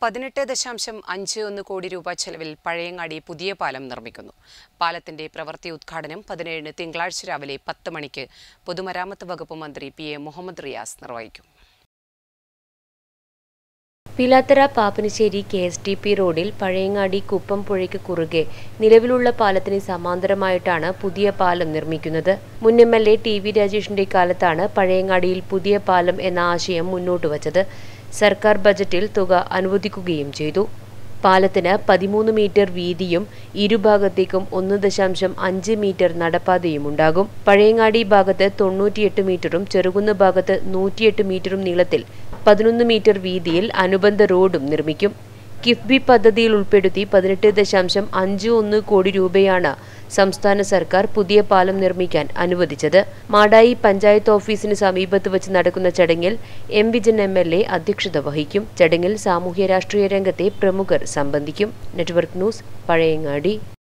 പതിനെട്ട് ദശാംശം അഞ്ച് ഒന്ന് കോടി രൂപ ചെലവിൽ പഴയങ്ങാടി പുതിയ പാലം നിർമ്മിക്കുന്നു പാലത്തിന്റെ പ്രവൃത്തി ഉദ്ഘാടനം പതിനേഴിന് തിങ്കളാഴ്ച രാവിലെ പത്ത് മണിക്ക് പൊതുമരാമത്ത് വകുപ്പ് മന്ത്രി പി എ മുഹമ്മദ് റിയാസ് നിർവഹിക്കും Pilathara Pappinisseri K S T P റോഡിൽ പഴയങ്ങാടി കുപ്പം പുഴയ്ക്ക് കുറുകെ നിലവിലുള്ള പാലത്തിന് സമാന്തരമായിട്ടാണ് പുതിയ പാലം നിർമ്മിക്കുന്നത് മുൻ M L A T V രാജേഷിന്റെ കാലത്താണ് പഴയങ്ങാടിയിൽ പുതിയ പാലം എന്ന ആശയം മുന്നോട്ട് വച്ചത് സർക്കാർ ബജറ്റിൽ തുക അനുവദിക്കുകയും ചെയ്തു പാലത്തിന് പതിമൂന്ന് മീറ്റർ വീതിയും ഇരുഭാഗത്തേക്കും ഒന്ന് ദശാംശം അഞ്ച് മീറ്റർ നടപ്പാതയും ഉണ്ടാകും പഴയങ്ങാടി ഭാഗത്ത് തൊണ്ണൂറ്റിയെട്ട് മീറ്ററും ചെറുകുന്ന് ഭാഗത്ത് നൂറ്റിയെട്ട് മീറ്ററും നീളത്തിൽ പതിനൊന്ന് മീറ്റർ വീതിയിൽ അനുബന്ധ റോഡും നിർമ്മിക്കും കിഫ്ബി പദ്ധതിയിൽ ഉൾപ്പെടുത്തി പതിനെട്ട് ദശാംശം അഞ്ച് ഒന്ന് കോടി രൂപയാണ് സംസ്ഥാന സർക്കാർ പുതിയ പാലം നിർമ്മിക്കാൻ അനുവദിച്ചത് മാടായി പഞ്ചായത്ത് ഓഫീസിന് സമീപത്ത് വെച്ച് നടക്കുന്ന ചടങ്ങിൽ M Vijin M L A അധ്യക്ഷത വഹിക്കും ചടങ്ങിൽ സാമൂഹ്യ രാഷ്ട്രീയ രംഗത്തെ പ്രമുഖർ സംബന്ധിക്കും നെറ്റ്വർക്ക് ന്യൂസ് പഴയങ്ങാടി